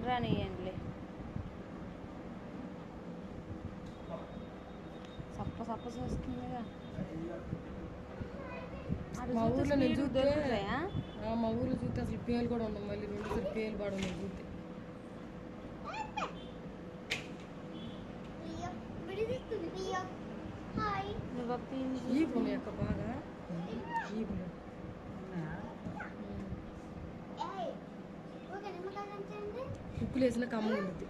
రానియండిలే సప్ప సప్ప చేస్తుందిగా అటు మా చూస్తే ఊర్లో నేను speed చూస్తే దొరుకుతాయా? ఆ, మా ఊర్లో చూస్తే అసలు పేలు కూడా ఉండవు మళ్ళీ రెండుసారి పేలు పడవు నేను చూస్తే నువ్వు ఆ pin ఈ పుణ్య యొక్క బాగా ఈ పుణ్య ఉప్పులు వేసిన కమ్మ ఉంటుంది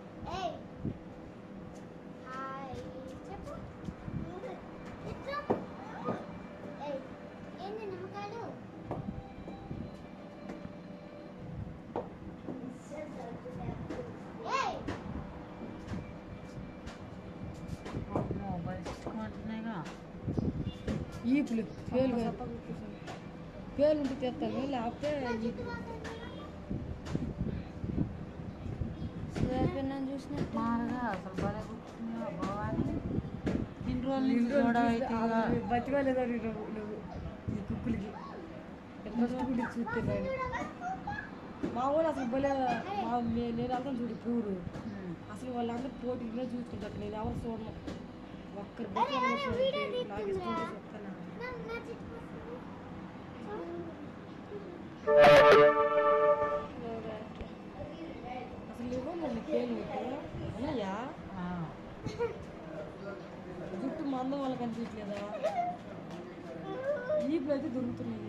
ఈపులు పేలు సప్ప కాదు. సప్ప కూర్చుంది. పేలు ఉంటే తెస్తాను లేకపోతే ఈపులు సోయాబీన్ చూసిన మారగా అసలు భలే గుర్తుందా భవాని ఇన్ని రోజుల ఇన్ని నుంచి రోజులు గొడవ చూస్తే అయితే ఇక అసలు బతివాలేదా నువ్వు నువ్వు ఈ కుక్కులకి ఇంట్రెస్ట్ కూడా చూస్తే నేను మా ఊరు అసలు భలే మా నే- నేను వెళ్తాను చూడు పూరు ఉమ్. అసలు వాళ్ళందరూ పోటీ ఇల్లే చూసుకుంటారు నేను ఎవరు చూడను ఒక్కరు బతివాళ్ళు నాకు ఇష్టం చేసి వస్తాను అసలు లేవో మళ్ళీ పేలు నీకు ఉన్నాయా ఆ. జుట్టు మందం వాళ్ళకి కనిపించలేదా ఈపులు అయితే దొరుకుతున్నాయి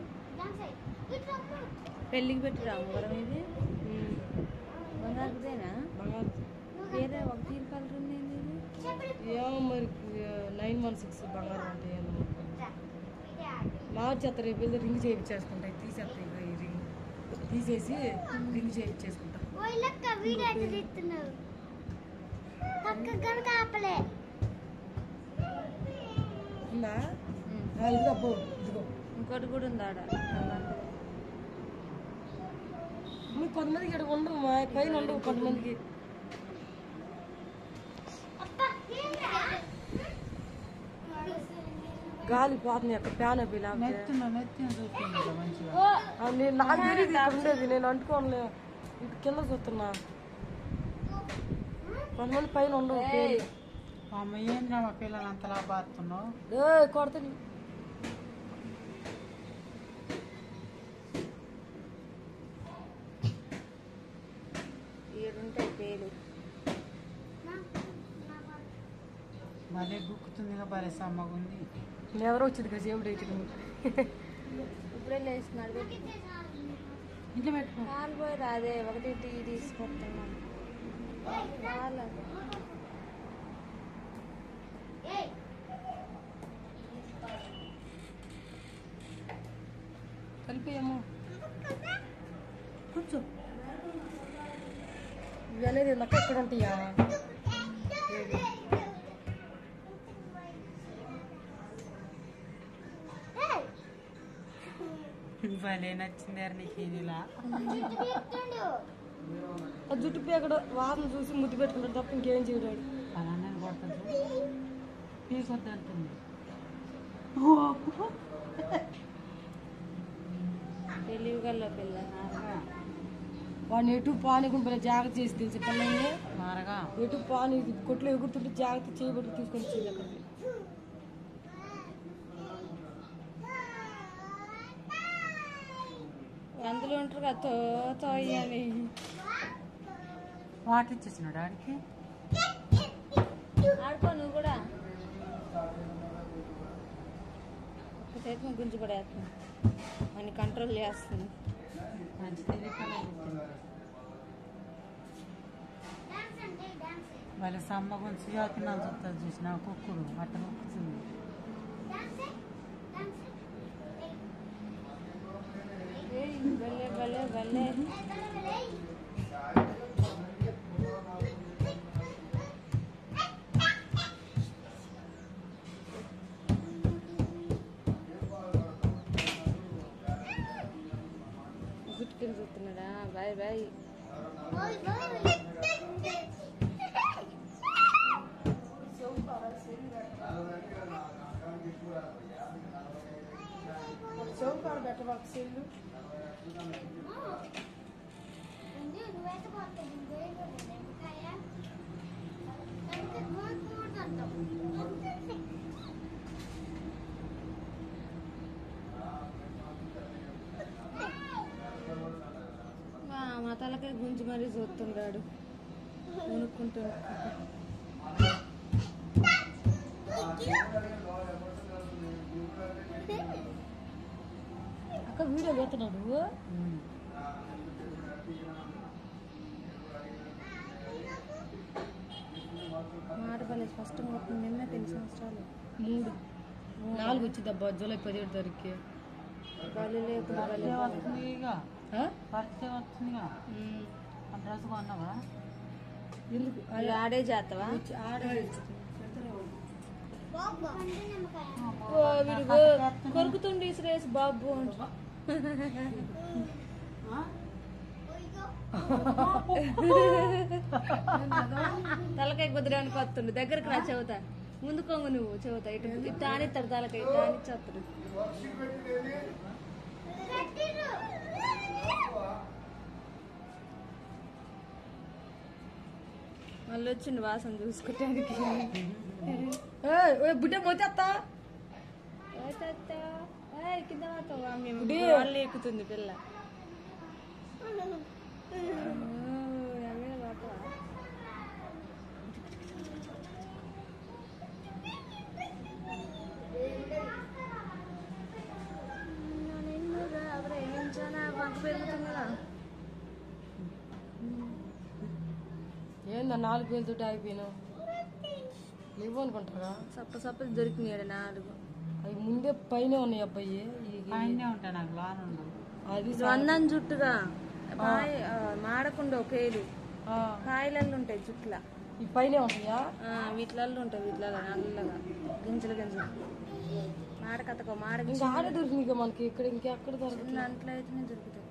పెళ్ళికి పెట్టిరా ఉంగరం ఇది బంగారుదేనా బంగారు వేరే ఒక తీరు కలర్ ఉంది ఏంది ఇది ఏమో మరి నైన్ వన్ సిక్స్ బంగారం అంటే ఏమో మార్చేస్తారు రేపు వెళ్తే రింగ్ చేయించేసుకుంటాయి తీసేస్తాయి ఇక ఈ రింగ్ తీసేసి రింగ్ చేయించేసుకుంటా ఆపలే ఉందా ఉమ్. ఆ, ఇదిగో పో ఇదిగో ఇంకోటి కూడా ఉంది ఆడ అలాంటిది. మీకు కొంతమందికి ఇక్కడ ఉండవు మా పైన ఉండవు కొంతమందికి గాలి పోతుంది అక్కడ ఫ్యాన్ అవి లేకపోతే నెత్తిన నెత్తిన చూస్తుంది కదా మంచిగా ఆ, నేను నాకు తెలియదు ఇక్కడ ఉండేది నేను అంటుకోనులే ఇటు కింద చూస్తున్నా కొంతమంది పైన ఉండవు పేర్లు. అమ్మ ఏంద్రా మా పిల్లలు అంతలా బాతున్నావు ఏయ్, కొడతా నీ- ఈడుంటాయి పేలు భలే గుక్కుతుంది భలే సమ్మగుంది ఎవరో వచ్చింది కదా సేమ్ డేట్ ఇప్పుడే లేచినాడు ఇంట్లో పెట్టుకో పాలు పోయి రాదే ఒకటి టీ తీసుకొస్తున్నాను పాలు కలిపేయమ్మా కూర్చో ఇవి అనేది నాకు ఎక్కడ ఉంటాయా భలే నచ్చింది నీకు ఇలా ఆ జుట్టు పేకడు వాసన చూసి ముద్దు పెట్టుకుంటాడు తప్ప ఇంకేం చేయడాడు అలానే కొడుతుంది పీకొద్దు అంటుంది తెలివిగల పిల్ల వాడిని ఎటు పానీకుండా జాగ్రత్త చేసి తెలిసి పిల్లల్ని మారగా ఎటు పాని ఇది కొట్లో ఎగురుతుంటే జాగ్రత్త చేయబట్టి తీసుకొని వచ్చేది అక్కడికి అందులో ఉంటారు కదా తో తోయని వాటర్ ఇచ్చేసినాడు ఆడికి ఆడుకో నువ్వు కూడా ఒకసేపు గుంజు పడేస్తుంది అని కంట్రోల్ చేస్తుంది మంచి తెలియకుండా వాళ్ళ సమ్మగుంది సుజాతి నన్ను చూస్తుంది చూసిన కుక్కుడు అట్ట కుక్కుతుంది ఏయ్, భలే భలే భలే గుట్టుకుని చూస్తున్నాడా బాయ్ బాయ్ చౌకాడు పెట్టబాకు సెల్లు నువ్వైతే మా తలకాయ గుంజి మరీ చూస్తుండాడు కొనుక్కుంటూ అక్క వీడియో పెడుతున్నావు నువ్వు మాట పలేదు ఫస్ట్ నిన్న ఎన్ని సంవత్సరాలు మూడు నాలుగు వచ్చింది అబ్బా జూలై పదిహేడు తారీఖుకి బలి లేకుండా బలి పరిచయం వస్తుంది ఇక ఆ? పరిచయం వస్తుందిగా ఉమ్. ఆ డ్రెస్ కొన్నావా ఎందుకు అది ఆడే చేస్తావా వచ్చి ఆడే ఓ, వీడు కొరుకుతుండి శ్రేయస్ బాబు అంట. తలకాయ కుదిరానికి వస్తుండు దగ్గరకు రా చెబుతా ముందుకోంగు నువ్వు చెబుతా ఇటు ఇటు ఆనిస్తాడు తలకాయ ఇటు ఆనిచ్చేస్తాడు మళ్ళీ వచ్చిండు వాసన చూసుకోవటానికి ఏయ్, ఓయ్ బుడ్డ పోతేస్తా ఏ తాత? ఏయ్, కింద పడతావా? మేము ఇదే. వాళ్ళు ఎక్కుతుంది పిల్ల ఓ, ఎవరే పడతావా? నిన్ను రాబ్రయించనా, వంక పెరుగుతుందా? ఏందా నాలుగు వేలతోటి ఆగిపోయినావు లేవు అనుకుంటారా సప్ప సప్ప దొరికినాడు నాలుగు అవి ముందే పైన ఉన్నాయి అబ్బాయి ఈ- పైన ఉంటా నాకు లోన ఉండదు అది ఇది వందం జుట్టుగా మాయ ఆ, మాడకుండా పేలు ఆ, కాయలల్లో ఉంటాయి జుట్ల ఈ పైన ఉంటాయా ఆ, వీటిలల్లో ఉంటాయి వీటిలలో నల్లగా గింజలు గింజలు మాడకతకో మాడ ఇంకా ఆడ దొరికింది ఇక మనకి ఇక్కడ ఇంకెక్కడ దొరకదు చిన్న అంట్లో అయితేనే దొరుకుతాయి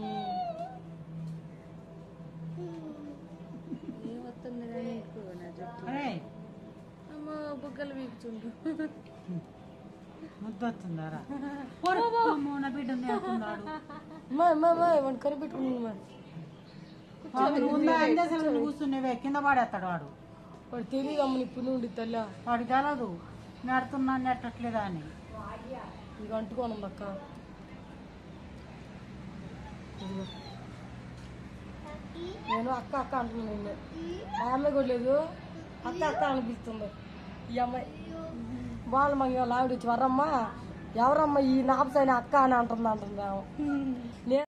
ఏం వస్తుంది కానీ ఎక్కువ నా జుట్టు అరే అమ్మో బుగ్గలు వీకుతుండు ముద్దు వస్తుందారా నా బిడ్డ నేర్చుకున్నాడు మా మా మా వాడిని కనిపెట్టుకున్నాను మరి ముందు అందేశాలు కూర్చునేవే కింద పడేస్తాడు వాడు వాడు తెలియదు అమ్మ ఇప్పుడు నుండి తల్లి వాడు తెలదు నెడుతున్నా నెట్టట్లేదా అని ఇక అంటుకోనుంది అక్క ఇదిగో. నేను అక్క అక్క అంటున్నాను నిన్ను మా అమ్మాయి కూడా లేదు అక్క అక్క అనిపిస్తుంది ఈ అమ్మాయి వాళ్ళు మా ఆవిడ వచ్చి వరమ్మా ఎవరమ్మా ఈ నాపసైన అక్క అని అంటుంది అంటుంది ఆమె. నేను